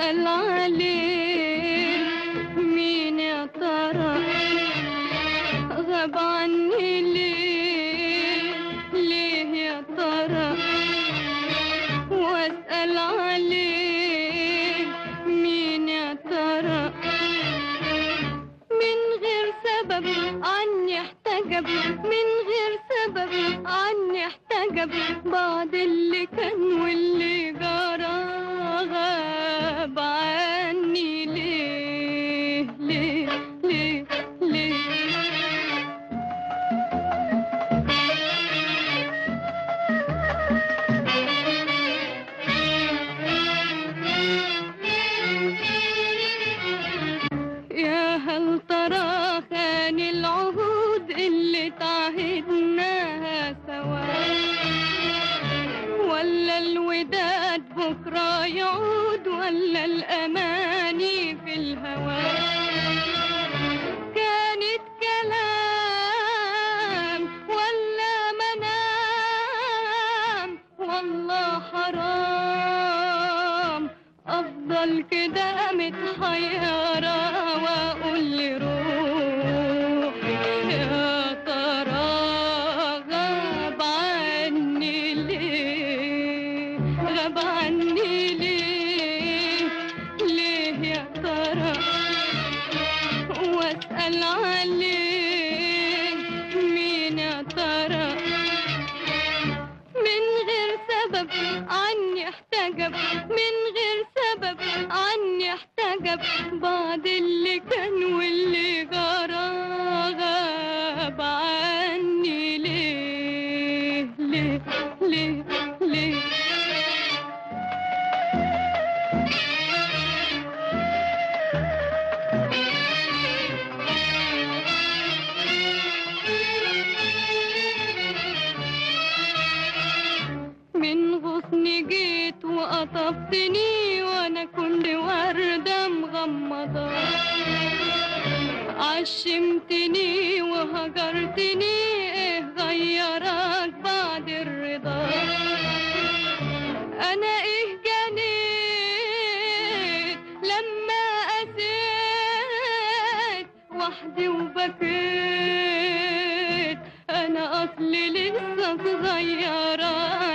واسأل عليه مين يا ترى غاب عني ليه ليه يا ترى واسأل عليه مين يا ترى من غير سبب عني احتجب من غير سبب عني احتجب بعد اللي كان واللي جرى غاب عني ليه ليه ليه ليه يا هل ترى خان العهود اللي تعهدناها سوا ولا الوداد بكرة يعود ولا الأماني في الهوى كانت كلام ولا منام والله حرام أفضل كده متحيرة وأقول لروحي يا ترى غاب عني ليه غاب عني ليه ليه يا ترى واسأل عليه مين يا ترى من غير سبب عني احتجب من غير سبب عني احتجب بعد اللي كان واللي جرى غاب عني ليه ليه ليه ليه من غصن جيت وقطفتني وانا كنت وردة مغمضة عشمتني وهجرتني ايه غيرك بعد الرضا انا ايه جنيت لما قسيت وحدي وبكيت انا اصلي لسه صغيره